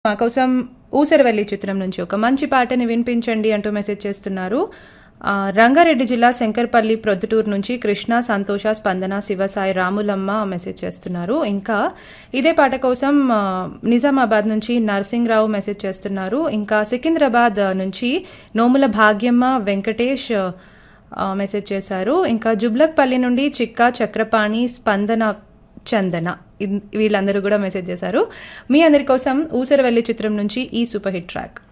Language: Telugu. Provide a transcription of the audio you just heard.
మా కోసం ఊసరవెల్లి చిత్రం నుంచి ఒక మంచి పాటని వినిపించండి అంటూ మెసేజ్ చేస్తున్నారు ఆ, రంగారెడ్డి జిల్లా శంకర్పల్లి ప్రొద్దుటూరు నుంచి కృష్ణ సంతోష స్పందన శివసాయి రాములమ్మ మెసేజ్ చేస్తున్నారు ఇంకా ఇదే పాట కోసం ఆ, నిజామాబాద్ నుంచి నర్సింగ్రావు మెసేజ్ చేస్తున్నారు ఇంకా సికింద్రాబాద్ నుంచి నోముల భాగ్యమ్మ వెంకటేష్ ఆ, మెసేజ్ చేశారు ఇంకా జుబ్లక్పల్లి నుండి చిక్కా చక్రపాణి స్పందన చందన ఇన్- వీళ్ళందరూ కూడా మెసేజ్ చేశారు మీ అందరి కోసం ఊసరవెల్లి చిత్రం నుంచి ఈ సూపర్ హిట్ ట్రాక్